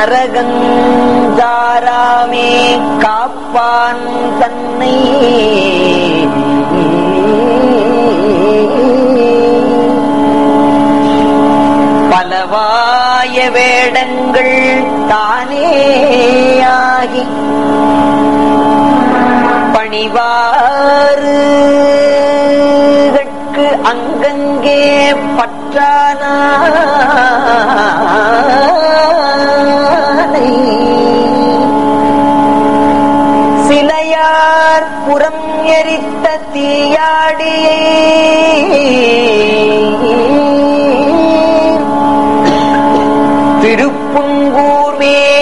நரகஞ்சாராமே காப்பான் தன்னை பலவாய வேடங்கள் தானேயாகி பணிவாறு கட்கு அங்கங்கே பற்றானை சிலையார் புறம் எரித்த தீயாடியை திருப்புங்கூர்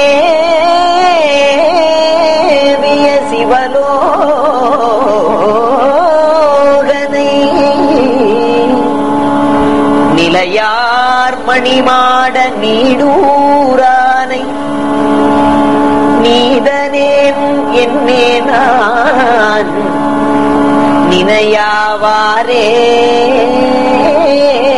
மேவிய சிவலோகனை நிலையார் மணிமாட நீடூரானை நீதனேன் என்னே நான் நினையாவாரே